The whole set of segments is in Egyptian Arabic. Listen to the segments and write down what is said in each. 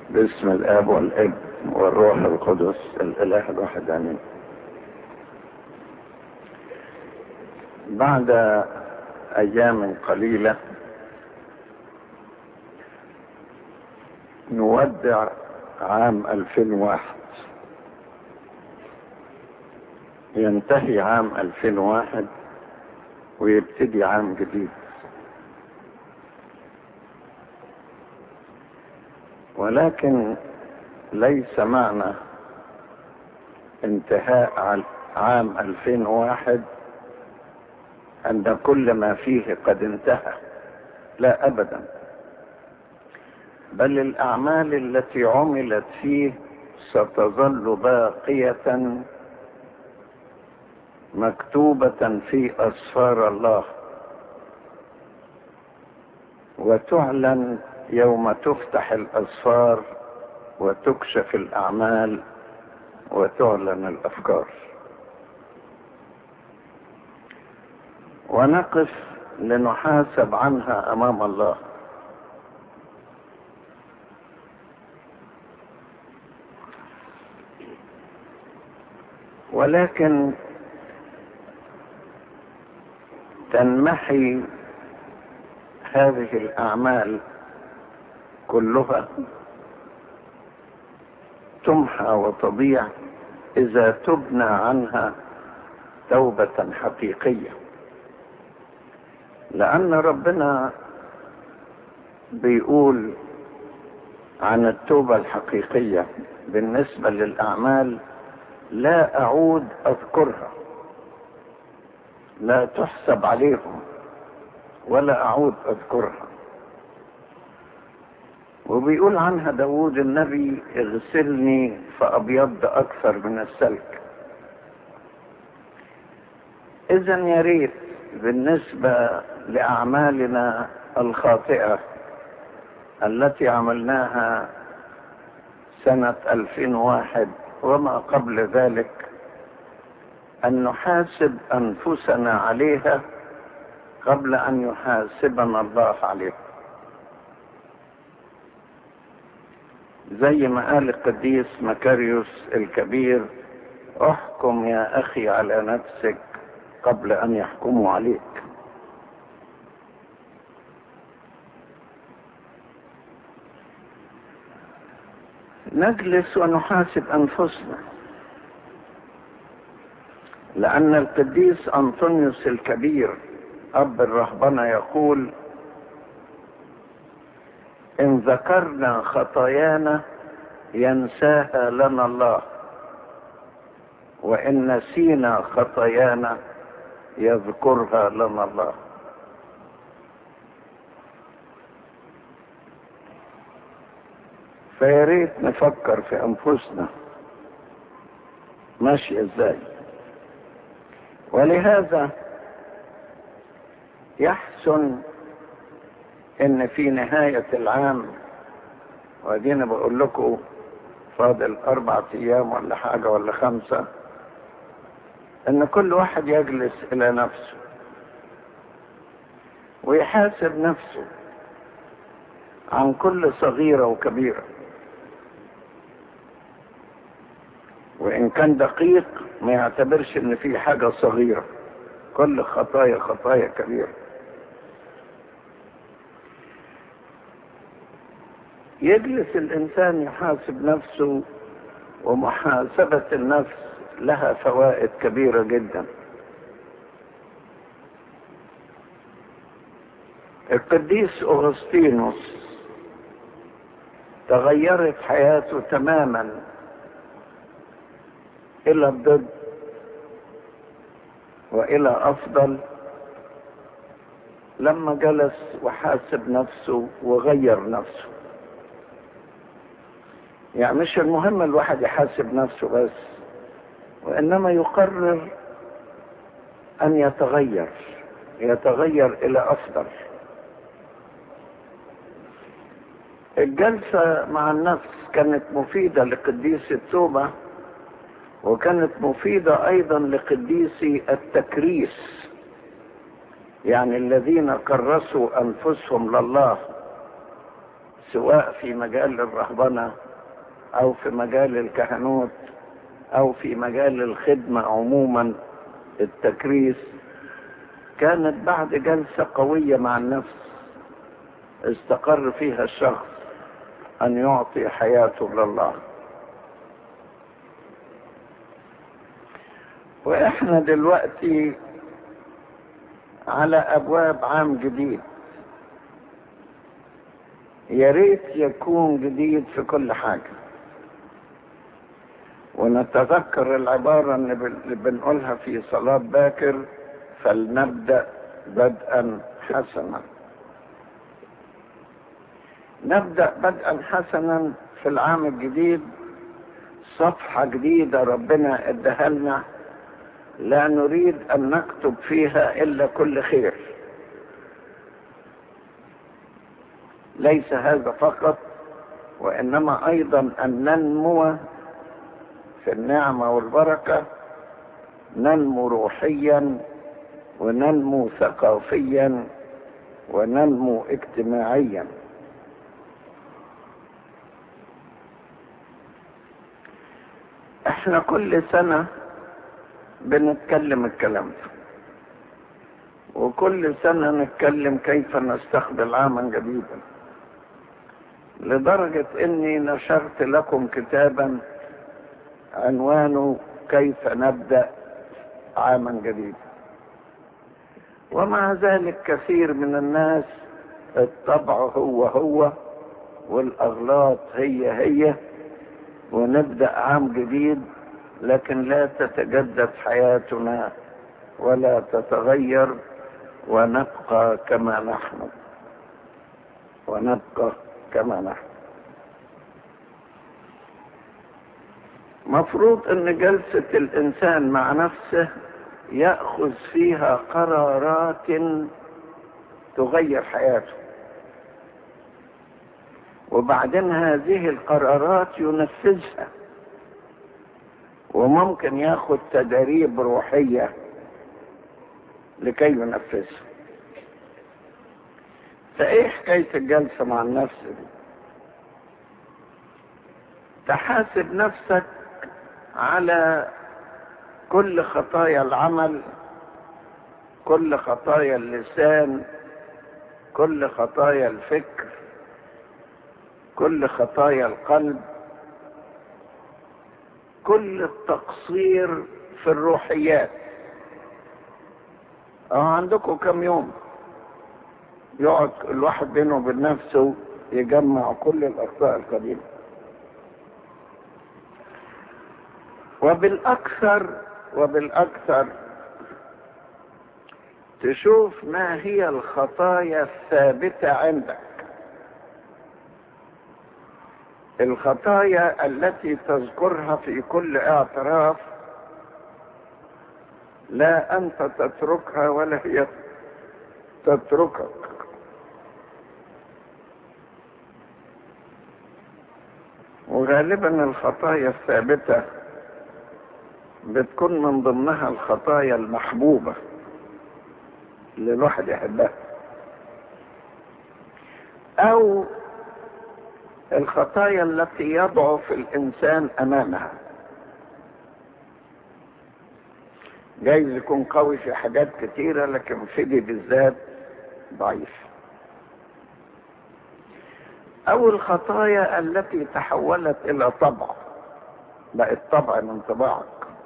باسم الاب والابن والروح القدس الاله الواحد امين بعد ايام قليله نودع عام 2001 ينتهي عام 2001 ويبتدي عام جديد ولكن ليس معنى انتهاء عام 2001 أن كل ما فيه قد انتهى لا أبدا بل الأعمال التي عملت فيه ستظل باقية مكتوبة في أسفار الله وتعلن يوم تفتح الأسفار وتكشف الأعمال وتعلن الأفكار ونقف لنحاسب عنها أمام الله ولكن تنمحي هذه الأعمال كلها تمحى وتضيع إذا تبنى عنها توبة حقيقية لأن ربنا بيقول عن التوبة الحقيقية بالنسبة للأعمال لا أعود أذكرها لا تحسب عليهم ولا أعود أذكرها وبيقول عنها داود النبي اغسلني فأبيض أكثر من السلك إذا يا ريت بالنسبة لأعمالنا الخاطئة التي عملناها سنة 2001 وما قبل ذلك أن نحاسب أنفسنا عليها قبل أن يحاسبنا الله عليها زي ما قال القديس مكاريوس الكبير احكم يا أخي على نفسك قبل أن يحكموا عليك نجلس ونحاسب أنفسنا لأن القديس أنطونيوس الكبير أب الرهبنة يقول إن ذكرنا خطايانا ينساها لنا الله وإن نسينا خطايانا يذكرها لنا الله فياريت نفكر في أنفسنا ماشي ازاي ولهذا يحسن ان في نهاية العام وادينا بقول لكم فاضل اربع ايام ولا حاجة ولا خمسة ان كل واحد يجلس الى نفسه ويحاسب نفسه عن كل صغيرة وكبيرة وان كان دقيق ما يعتبرش ان في حاجة صغيرة كل خطايا خطايا كبيرة يجلس الانسان يحاسب نفسه ومحاسبة النفس لها فوائد كبيرة جدا القديس أغسطينوس تغيرت حياته تماما إلى الضد وإلى أفضل لما جلس وحاسب نفسه وغير نفسه يعني مش المهم الواحد يحاسب نفسه بس وإنما يقرر أن يتغير يتغير إلى أفضل الجلسة مع النفس كانت مفيدة لقديس التوبة وكانت مفيدة أيضا لقديسي التكريس يعني الذين كرسوا أنفسهم لله سواء في مجال الرهبنة او في مجال الكهنوت او في مجال الخدمة عموما التكريس كانت بعد جلسة قوية مع النفس استقر فيها الشخص ان يعطي حياته لله واحنا دلوقتي على ابواب عام جديد يا ريت يكون جديد في كل حاجه ونتذكر العباره اللي بنقولها في صلاه باكر فلنبدا بدءا حسنا نبدا بدءا حسنا في العام الجديد صفحه جديده ربنا اداها لنا لا نريد ان نكتب فيها الا كل خير ليس هذا فقط وانما ايضا ان ننمو في النعمه والبركه ننمو روحيا وننمو ثقافيا وننمو اجتماعيا احنا كل سنه بنتكلم الكلام ده وكل سنة نتكلم كيف نستقبل عاما جديدا لدرجة اني نشرت لكم كتابا عنوانه كيف نبدأ عاما جديدا ومع ذلك كثير من الناس الطبع هو هو والاغلاط هي هي ونبدأ عام جديد لكن لا تتجدد حياتنا ولا تتغير ونبقى كما نحن ونبقى كما نحن مفروض ان جلسة الانسان مع نفسه يأخذ فيها قرارات تغير حياته وبعدين هذه القرارات ينفذها وممكن ياخد تدريب روحية لكي ينفذها فايه حكاية الجلسة مع النفس دي تحاسب نفسك على كل خطايا العمل كل خطايا اللسان كل خطايا الفكر كل خطايا القلب كل التقصير في الروحيات اه عندكم كم يوم يقعد الواحد بينه وبين نفسه يجمع كل الاخطاء القديمه وبالاكثر وبالاكثر تشوف ما هي الخطايا الثابته عندك الخطايا التي تذكرها في كل اعتراف لا انت تتركها ولا هي تتركك وغالبا الخطايا الثابته بتكون من ضمنها الخطايا المحبوبه اللي الواحد يحبها او الخطايا التي يضعف الانسان امامها جايز يكون قوي في حاجات كتيره لكن في دي بالذات ضعيف او الخطايا التي تحولت الى طبع بقت طبع من طباعك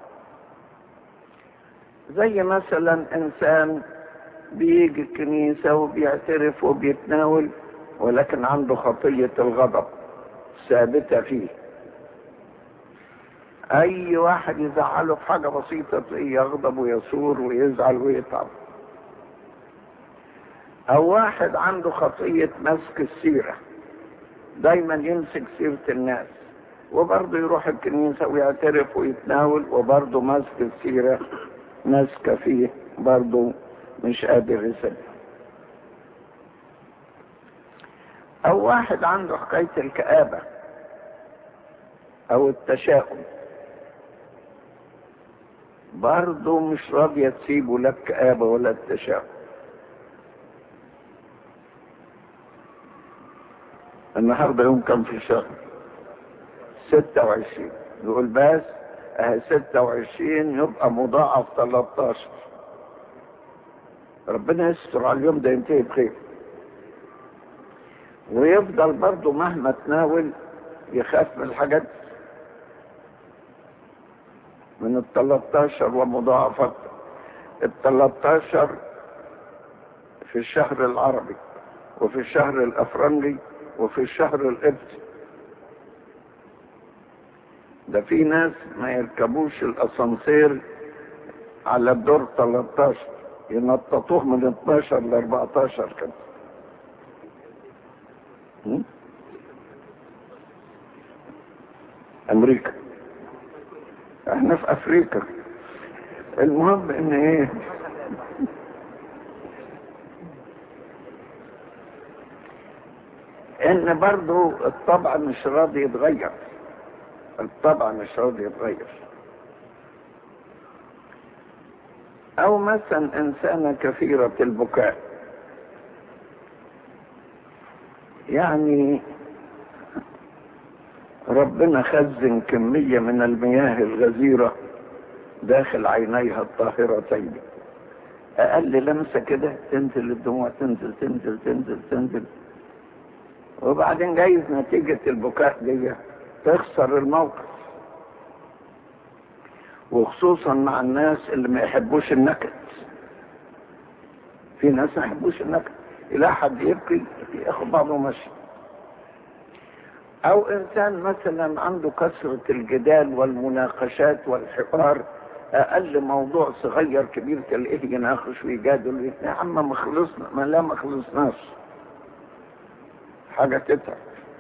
زي مثلا انسان بيجي الكنيسه وبيعترف وبيتناول ولكن عنده خطية الغضب ثابتة فيه أي واحد يزعله في حاجة بسيطة تلاقيه يغضب ويثور ويزعل ويتعب أو واحد عنده خطية مسك السيرة دايما يمسك سيرة الناس وبرضه يروح الكنيسة ويعترف ويتناول وبرضه مسك السيرة ماسكة فيه برضه مش قادر يسيبها او واحد عنده حكاية الكآبة او التشاؤم برضه مش راضية تسيبه لا الكآبة ولا التشاؤم النهارده يوم كم في الشهر 26 يقول بس اه 26 يبقى مضاعف 13 ربنا يستر على اليوم ده ينتهي بخير ويفضل برضه مهما تناول يخاف من الحاجات من ال 13 ومضاعفات ال 13 في الشهر العربي وفي الشهر الافرنجي وفي الشهر القبطي ده في ناس ما يركبوش الاسانسير على الدور 13 ينططوه من 12 ل 14 كده م? امريكا احنا في افريقيا المهم ان ايه ان برضو الطبع مش راضي يتغير الطبع مش راضي يتغير او مثلا انسانة كثيرة البكاء يعني ربنا خزن كمية من المياه الغزيرة داخل عينيها الطاهرتين اقل لمسة كده تنزل الدموع تنزل تنزل تنزل تنزل وبعدين جايز نتيجة البكاء دي تخسر الموقف وخصوصا مع الناس اللي ما يحبوش النكد في ناس ما يحبوش النكد إلى حد يبكي ياخد بعضه ماشي او انسان مثلا عنده كثرة الجدال والمناقشات والحوار اقل موضوع صغير كبير تلاقيه يناقش ويجادل يا عم ما خلصنا ما لا ما خلصناش حاجة تتعب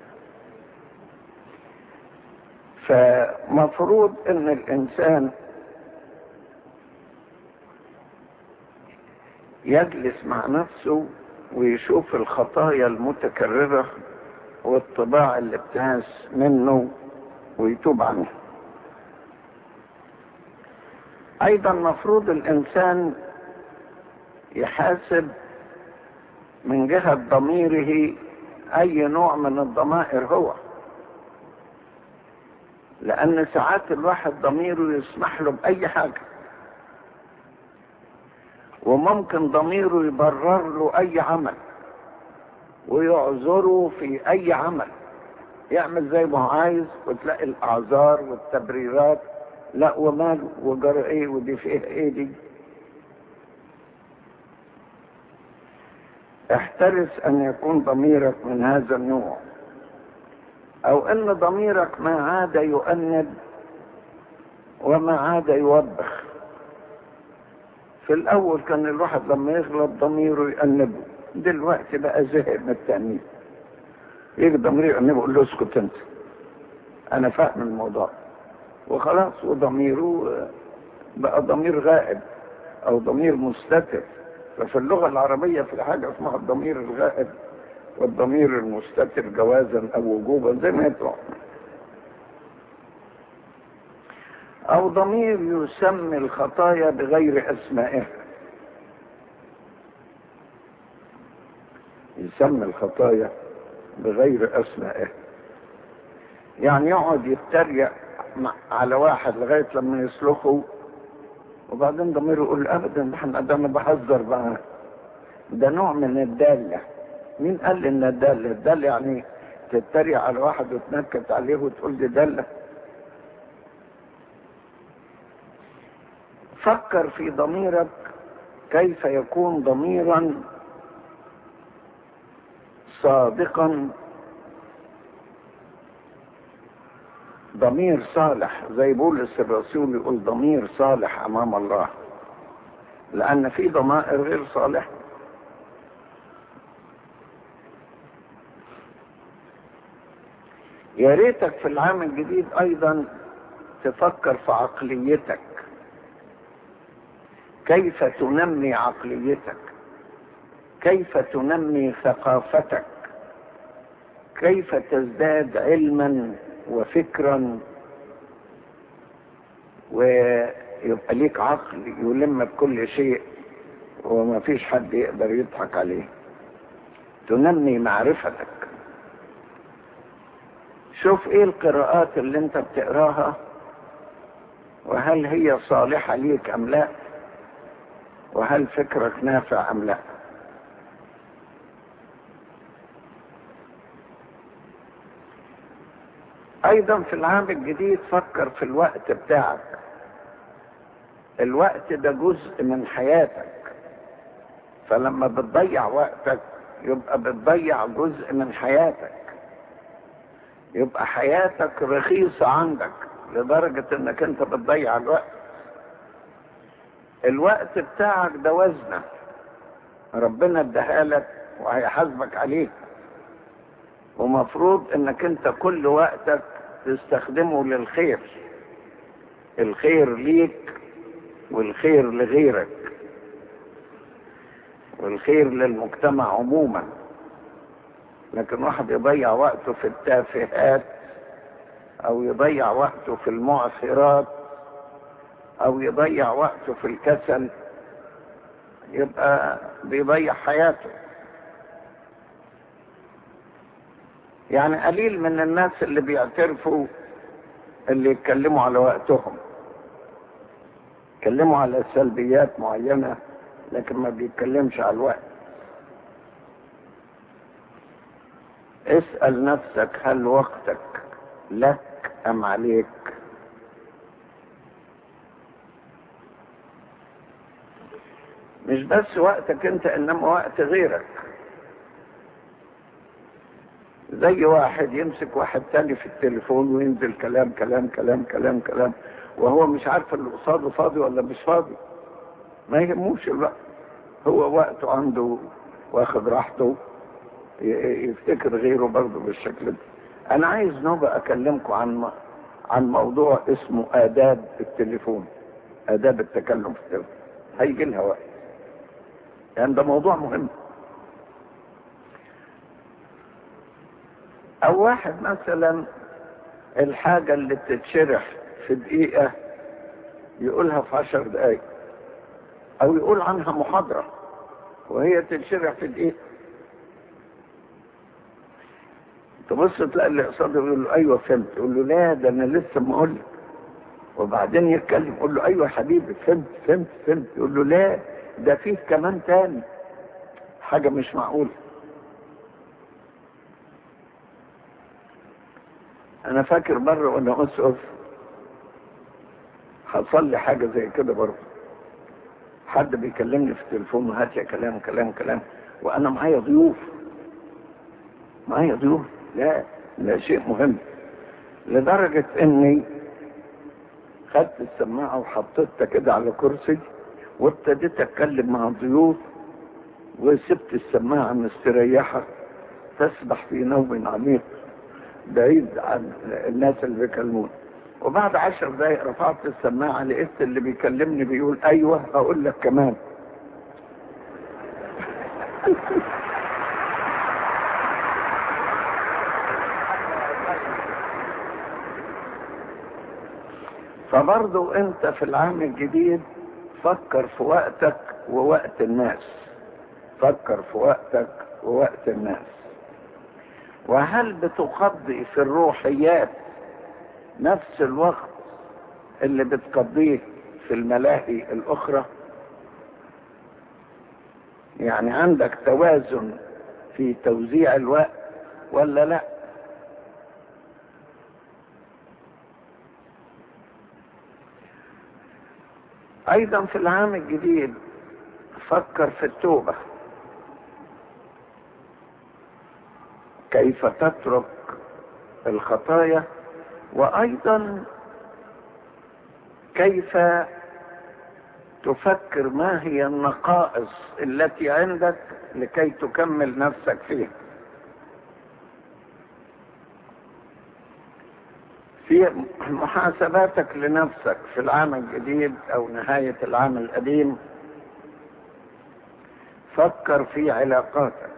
فمفروض ان الانسان يجلس مع نفسه ويشوف الخطايا المتكررة والطباع اللي بتهاس منه ويتوب عنها ايضا مفروض الانسان يحاسب من جهة ضميره اي نوع من الضمائر هو لان ساعات الواحد ضميره يسمح له باي حاجة وممكن ضميره يبرر له اي عمل ويعذره في اي عمل يعمل زي ما هو عايز وتلاقي الاعذار والتبريرات لا وماله وجرى ايه ودي فيها ايه دي احترس ان يكون ضميرك من هذا النوع او ان ضميرك ما عاد يؤنب وما عاد يوبخ في الاول كان الواحد لما يغلط ضميره يأنبه دلوقتي بقى زهق من التأنيب يجي ضميره يأنبه يقول له اسكت انت انا فاهم الموضوع وخلاص وضميره بقى ضمير غائب او ضمير مستتر ففي اللغة العربية في حاجة اسمها الضمير الغائب والضمير المستتر جوازا او وجوبا زي ما يطلع او ضمير يسمي الخطايا بغير اسمائها يسمي الخطايا بغير اسمائها يعني يقعد يتريق على واحد لغاية لما يسلخه وبعدين ضميره يقول ابدا احنا ده انا بهزر بقى ده نوع من الدالة مين قال ان الدالة الدالة يعني تتريق على واحد وتنكت عليه وتقول دي دالة فكر في ضميرك كيف يكون ضميرا صادقا ضمير صالح زي بولس الرسول يقول ضمير صالح امام الله لان في ضمائر غير صالحه يا ريتك في العام الجديد ايضا تفكر في عقليتك كيف تنمي عقليتك كيف تنمي ثقافتك كيف تزداد علما وفكرا ويبقى ليك عقل يلم بكل شيء وما فيش حد يقدر يضحك عليه تنمي معرفتك شوف ايه القراءات اللي انت بتقراها وهل هي صالحة ليك ام لا وهل فكرك نافع ام لا ايضا في العام الجديد فكر في الوقت بتاعك الوقت ده جزء من حياتك فلما بتضيع وقتك يبقى بتضيع جزء من حياتك يبقى حياتك رخيصة عندك لدرجة انك انت بتضيع الوقت الوقت بتاعك ده وزنه ربنا اداها لك وهيحاسبك عليه ومفروض انك انت كل وقتك تستخدمه للخير الخير ليك والخير لغيرك والخير للمجتمع عموما لكن واحد يضيع وقته في التافهات او يضيع وقته في المعصرات او يضيع وقته في الكسل يبقى بيضيع حياته يعني قليل من الناس اللي بيعترفوا اللي يتكلموا على وقتهم يتكلموا على سلبيات معينة لكن ما بيتكلمش على الوقت اسأل نفسك هل وقتك لك أم عليك مش بس وقتك انت انما وقت غيرك زي واحد يمسك واحد تاني في التليفون وينزل كلام كلام كلام كلام كلام وهو مش عارف اللي قصاده فاضي ولا مش فاضي ما يهموش الوقت هو وقته عنده واخد راحته يفتكر غيره برضه بالشكل ده انا عايز نبقى اكلمكم عن عن موضوع اسمه آداب التليفون آداب التكلم في التليفون هيجي لها وقت يعني ده موضوع مهم او واحد مثلا الحاجة اللي بتتشرح في دقيقة يقولها في عشر دقايق او يقول عنها محاضرة وهي تتشرح في دقيقة تبص تلاقي اللي قصاده يقول له ايوه فهمت يقول له لا ده انا لسه ما اقول لك وبعدين يتكلم يقول له ايوه يا حبيبي فهمت فهمت فهمت يقول له لا ده فيه كمان تاني حاجة مش معقولة انا فاكر مرة وانا اسقف حصل لي حاجة زي كده برضه حد بيكلمني في التليفون وهات لي كلام كلام كلام وانا معايا ضيوف معايا ضيوف لا لا شيء مهم لدرجة اني خدت السماعة وحطيتها كده على كرسي وابتديت اتكلم مع الضيوف وسبت السماعة مستريحة تسبح في نوم عميق بعيد عن الناس اللي بيكلموني وبعد عشر دقايق رفعت السماعة لقيت اللي بيكلمني بيقول ايوه اقول لك كمان فبرضو انت في العام الجديد فكر في وقتك ووقت الناس فكر في وقتك ووقت الناس وهل بتقضي في الروحيات نفس الوقت اللي بتقضيه في الملاهي الاخرى يعني عندك توازن في توزيع الوقت ولا لا ايضا في العام الجديد فكر في التوبة كيف تترك الخطايا وايضا كيف تفكر ما هي النقائص التي عندك لكي تكمل نفسك فيها في محاسباتك لنفسك في العام الجديد او نهاية العام القديم فكر في علاقاتك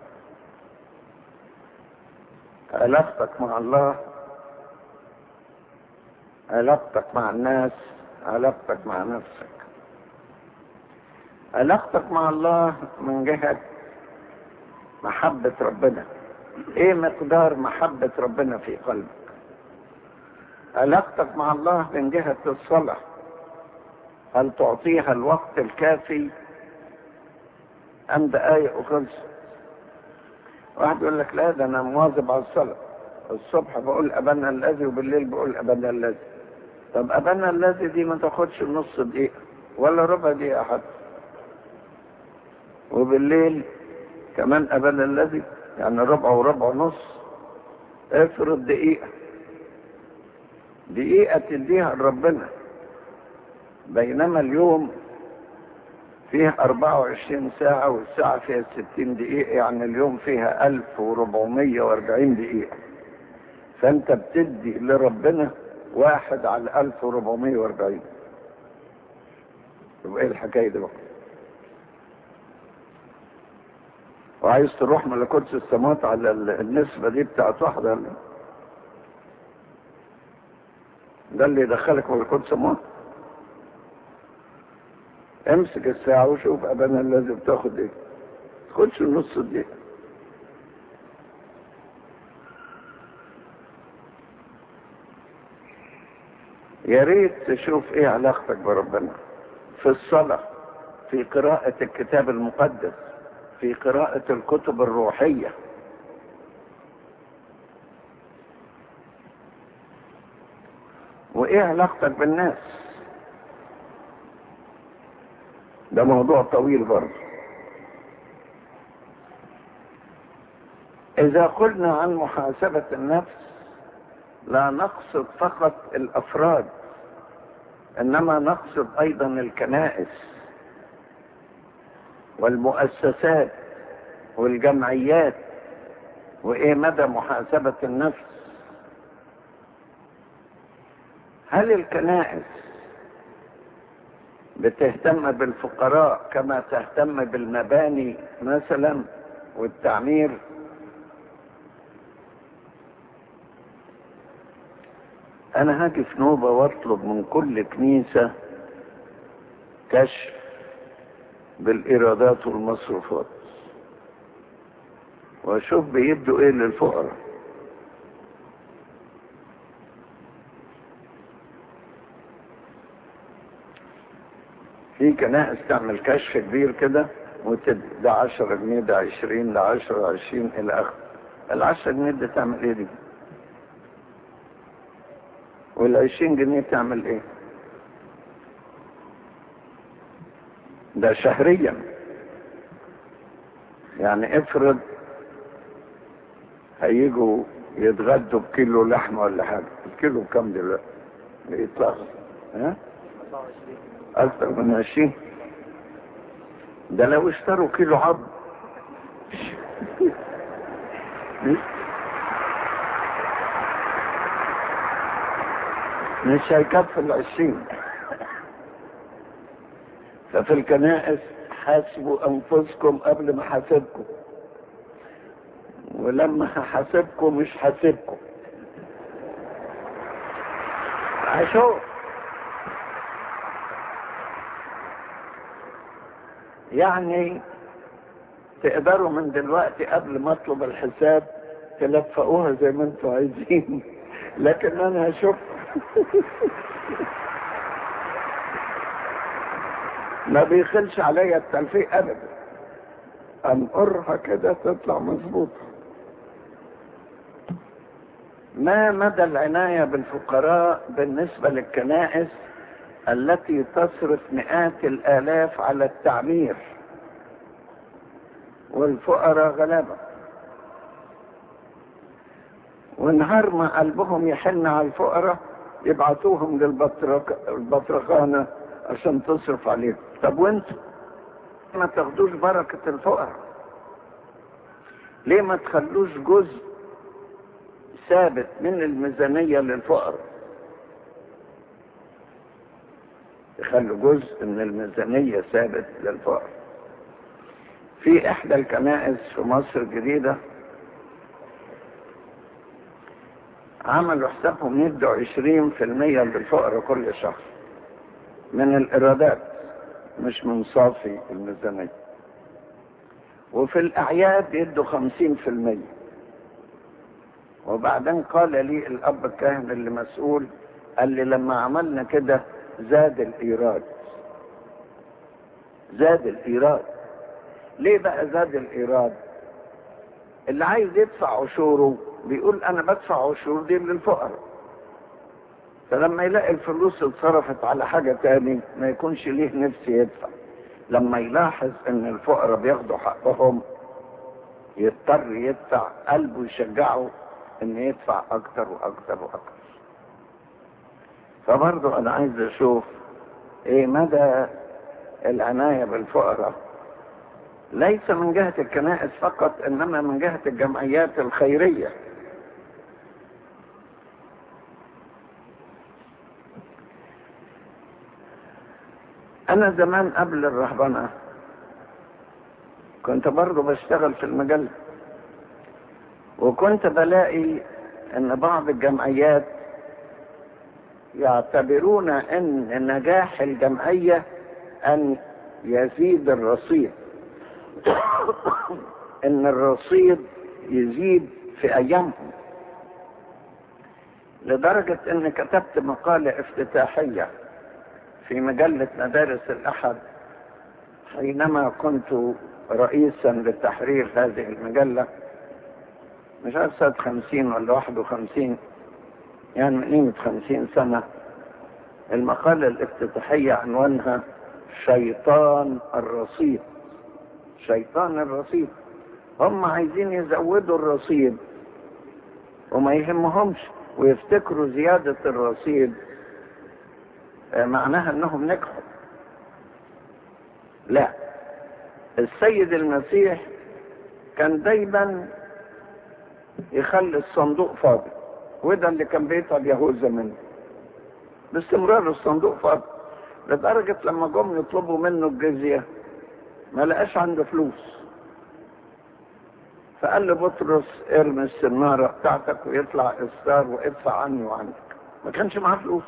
علاقتك مع الله علاقتك مع الناس علاقتك مع نفسك علاقتك مع الله من جهة محبة ربنا ايه مقدار محبة ربنا في قلبك علاقتك مع الله من جهة الصلاة هل تعطيها الوقت الكافي ام دقايق وخلص واحد يقول لك لا ده انا مواظب على الصلاة الصبح بقول ابانا الذي وبالليل بقول ابانا الذي طب ابانا الذي دي ما تاخدش نص دقيقة ولا ربع دقيقة حتى وبالليل كمان ابانا الذي يعني ربع وربع ونص افرض دقيقة دقيقة تديها لربنا بينما اليوم فيه 24 ساعة والساعة فيها 60 دقيقة يعني اليوم فيها 1440 دقيقة فانت بتدي لربنا واحد على 1440 يبقى ايه الحكاية دي بقى وعايز تروح ملكوت السماوات على النسبة دي بتاعت واحدة ده اللي يدخلك ملكوت السماوات امسك الساعة وشوف ابانا الذي بتاخد ايه تاخدش النص دقيقة يا ريت تشوف ايه علاقتك بربنا في الصلاة في قراءة الكتاب المقدس في قراءة الكتب الروحية وايه علاقتك بالناس ده موضوع طويل برضه اذا قلنا عن محاسبة النفس لا نقصد فقط الافراد انما نقصد ايضا الكنائس والمؤسسات والجمعيات وايه مدى محاسبة النفس هل الكنائس بتهتم بالفقراء كما تهتم بالمباني مثلا والتعمير انا هاجي في نوبة واطلب من كل كنيسة كشف بالايرادات والمصروفات واشوف بيدوا ايه للفقراء في كنائس تعمل كشف كبير كده وتدي ده 10 جنيه ده 20 ده 10 20 الى اخره ال 10 جنيه دي تعمل ايه دي؟ وال 20 جنيه تعمل ايه؟ ده شهريا يعني افرض هيجوا يتغدوا بكيلو لحمه ولا حاجه الكيلو بكام دلوقتي؟ يطلع ها؟ أكثر من عشرين ده لو اشتروا كيلو عظم مش هيكفي العشرين ففي الكنائس حاسبوا أنفسكم قبل ما حاسبكم ولما هحاسبكم مش حاسبكم عشان يعني تقدروا من دلوقتي قبل ما اطلب الحساب تلفقوها زي ما انتوا عايزين لكن انا هشوف ما بيخلش عليا التلفيق ابدا انقرها كده تطلع مظبوطه ما مدى العنايه بالفقراء بالنسبه للكنائس التي تصرف مئات الالاف على التعمير والفقراء غلابه ونهار ما قلبهم يحن على الفقراء يبعثوهم للبطرخانة عشان تصرف عليهم طب وانتوا ما تاخدوش بركة الفقراء ليه ما تخلوش جزء ثابت من الميزانية للفقراء يخلوا جزء من الميزانية ثابت للفقراء في احدى الكنائس في مصر الجديدة عملوا حسابهم يدوا عشرين في المية للفقراء كل شهر من الإيرادات مش من صافي الميزانية وفي الأعياد يدوا خمسين في المية وبعدين قال لي الاب الكاهن اللي مسؤول قال لي لما عملنا كده زاد الايراد زاد الايراد ليه بقى زاد الايراد اللي عايز يدفع عشوره بيقول انا بدفع عشور دي للفقراء فلما يلاقي الفلوس اتصرفت على حاجة تاني ما يكونش ليه نفس يدفع لما يلاحظ ان الفقراء بياخدوا حقهم يضطر يدفع قلبه يشجعه ان يدفع اكتر واكتر واكتر فبرضه انا عايز اشوف ايه مدى العناية بالفقراء ليس من جهة الكنائس فقط انما من جهة الجمعيات الخيرية انا زمان قبل الرهبنة كنت برضه بشتغل في المجلة وكنت بلاقي ان بعض الجمعيات يعتبرون ان نجاح الجمعية ان يزيد الرصيد ان الرصيد يزيد في ايامهم لدرجة ان كتبت مقالة افتتاحية في مجلة مدارس الاحد حينما كنت رئيسا لتحرير هذه المجلة مش عارف سنة خمسين ولا واحد وخمسين يعني من قيمة خمسين سنة المقالة الافتتاحية عنوانها شيطان الرصيد شيطان الرصيد هم عايزين يزودوا الرصيد وما يهمهمش ويفتكروا زيادة الرصيد معناها انهم نجحوا لا السيد المسيح كان دايما يخلي الصندوق فاضي وده اللي كان بيتعب يهوذا منه باستمرار الصندوق فاضي لدرجة لما جم يطلبوا منه الجزية ما لقاش عنده فلوس فقال لبطرس ارمي السنارة بتاعتك ويطلع إصدار وادفع عني وعنك ما كانش معاه فلوس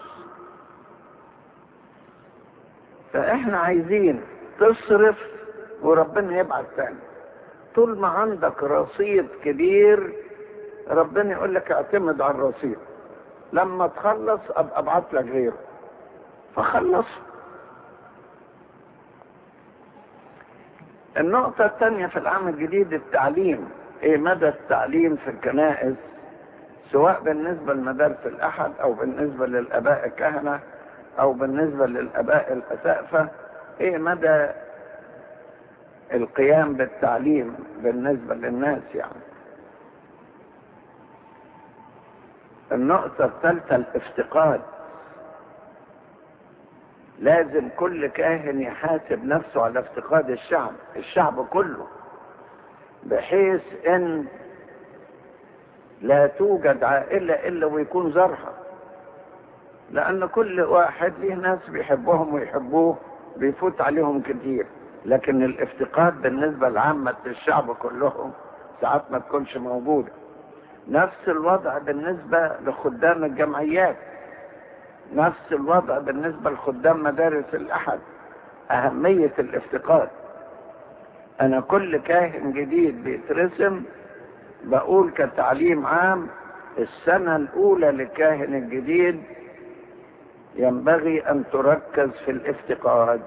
فاحنا عايزين تصرف وربنا يبعت تاني طول ما عندك رصيد كبير ربنا يقول لك اعتمد على الرصيد لما تخلص ابقى ابعت لك غيره فخلص النقطة الثانية في العام الجديد التعليم ايه مدى التعليم في الكنائس سواء بالنسبة لمدارس الأحد أو بالنسبة للآباء الكهنة أو بالنسبة للآباء الأسقفة ايه مدى القيام بالتعليم بالنسبة للناس يعني النقطة الثالثة الافتقاد لازم كل كاهن يحاسب نفسه على افتقاد الشعب الشعب كله بحيث ان لا توجد عائلة الا ويكون زرها لان كل واحد ليه ناس بيحبهم ويحبوه بيفوت عليهم كتير لكن الافتقاد بالنسبة لعامة الشعب كلهم ساعات ما تكونش موجودة نفس الوضع بالنسبة لخدام الجمعيات نفس الوضع بالنسبة لخدام مدارس الأحد أهمية الافتقاد أنا كل كاهن جديد بيترسم بقول كتعليم عام السنة الأولى للكاهن الجديد ينبغي أن تركز في الافتقاد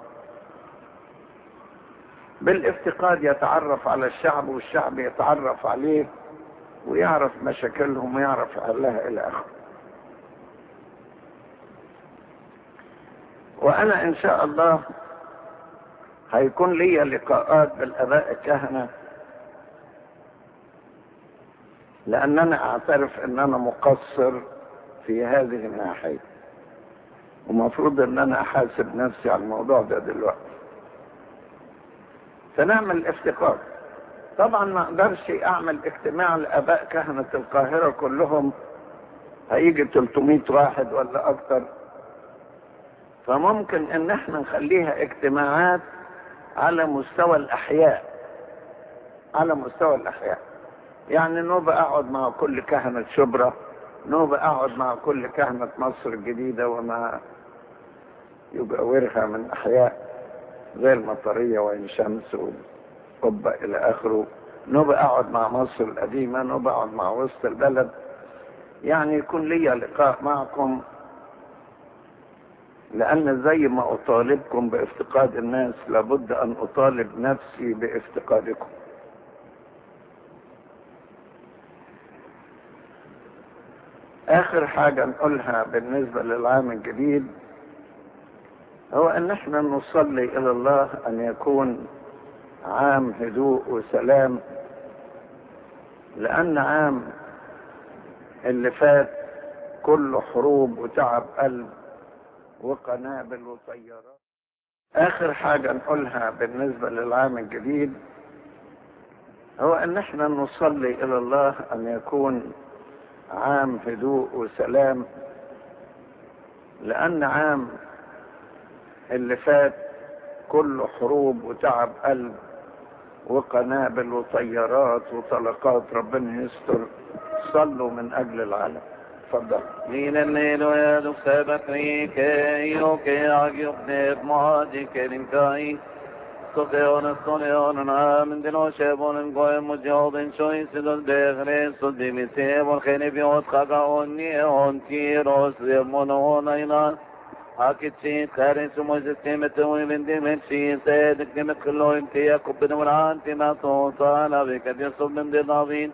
بالافتقاد يتعرف على الشعب والشعب يتعرف عليه ويعرف مشاكلهم ويعرف حلها إلى آخره وانا ان شاء الله هيكون لي لقاءات بالاباء الكهنة لان انا اعترف ان انا مقصر في هذه الناحية ومفروض ان انا احاسب نفسي على الموضوع ده دلوقتي فنعمل افتقار طبعا ما اقدرش اعمل اجتماع لاباء كهنة القاهرة كلهم هيجي 300 واحد ولا اكتر فممكن ان احنا نخليها اجتماعات على مستوى الاحياء على مستوى الاحياء يعني نوبة اقعد مع كل كهنة شبرا نوبة اقعد مع كل كهنة مصر الجديدة وما يجاورها من احياء زي المطرية وعين شمس وقبة الى اخره نبقى اقعد مع مصر القديمة نبقى اقعد مع وسط البلد يعني يكون لي لقاء معكم لأن زي ما أطالبكم بافتقاد الناس لابد أن أطالب نفسي بافتقادكم آخر حاجة نقولها بالنسبة للعام الجديد هو أن احنا نصلي إلى الله أن يكون عام هدوء وسلام لأن عام اللي فات كله حروب وتعب قلب وقنابل وطيارات اخر حاجة نقولها بالنسبة للعام الجديد هو ان احنا نصلي الى الله ان يكون عام هدوء وسلام لان عام اللي فات كله حروب وتعب قلب وقنابل وطيارات وطلقات ربنا يستر صلوا من اجل العالم تفضل Min el nelo ya du seba kri ke yo ke agi ukne mahadi ke lim kai so ke on so ne on na min dino shebon en goy mujod en shoy sidol begre so de mi se bon khene bi ot khaga on ni on ti ros de mon on ina Akitsi kharin su mojse temet u min de men si se de kemet khlo in te yakub bin Imran te ma to sala be kadir so min de davin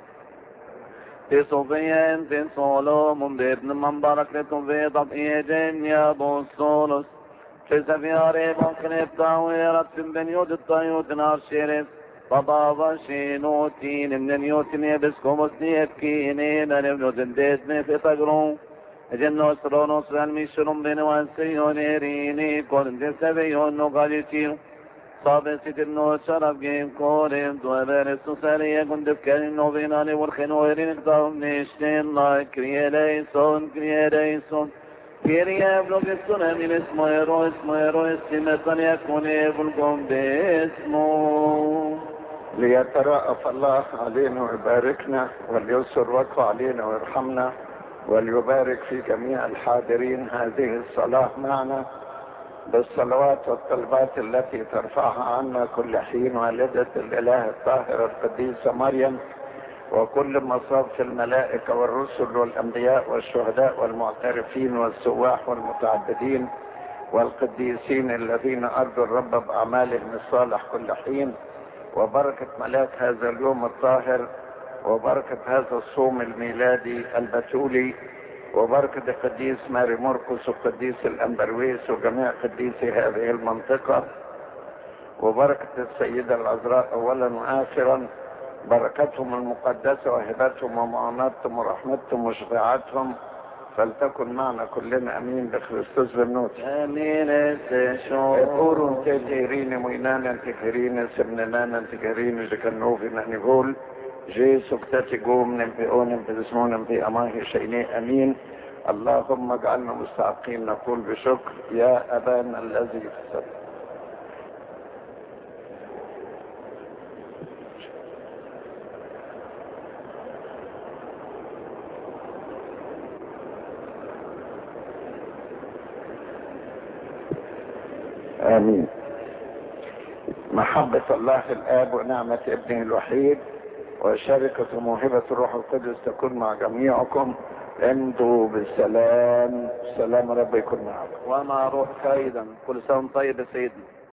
في صوفيا في صولوم بابن من بركة في ضبئية يا بوصولوس في سفياري بوكن بتاويرة بن يود الطيوت نار شرف بابا شينوتين من نيوتين يبسكم سنيبكيني من ابن دنديتني في تقرون جنو سرونوس الميشرم بن وانسيونيريني كورن سبيون نقاليتيو صابن ستنو شرف جيم كورم دو بارس ساريا كنت بكارين نوبيناني والخنويرين اقدام نيشتين لا كرياليسون كرياليسون كيريا بلوك السنة من اسمه يرو اسمه يرو اسمه يكون يبلغم باسمه ليترأف الله علينا ويباركنا وليسر وجهه علينا ويرحمنا وليبارك في جميع الحاضرين هذه الصلاة معنا بالصلوات والطلبات التي ترفعها عنا كل حين والدة الإله الطاهرة القديسة مريم وكل مصاف الملائكة والرسل والأنبياء والشهداء والمعترفين والسواح والمتعبدين والقديسين الذين أرضوا الرب بأعمالهم الصالح كل حين وبركة ملاك هذا اليوم الطاهر وبركة هذا الصوم الميلادي البتولي وبركة القديس ماري مرقس وقديس الأمبرويس وجميع قديسي هذه المنطقة وبركة السيدة العذراء أولا وآخرا بركتهم المقدسة وهبتهم ومعوناتهم ورحمتهم وشفاعتهم فلتكن معنا كلنا أمين بخريستوس بالنوت امين استشور اورون تجيرين موينانا تكرين سمنانا تكرين جكنوفي نقول جيسو كتاتي قوم نمبئون باسمون نمبئ أماه شيني أمين اللهم اجعلنا مستحقين نقول بشكر يا أبانا الذي في السماء آمين محبة الله الآب ونعمة ابنه الوحيد وشركة موهبة الروح القدس تكون مع جميعكم امضوا بالسلام سلام رب يكون معكم ومع روحك ايضا كل سنه وأنت طيب يا سيدنا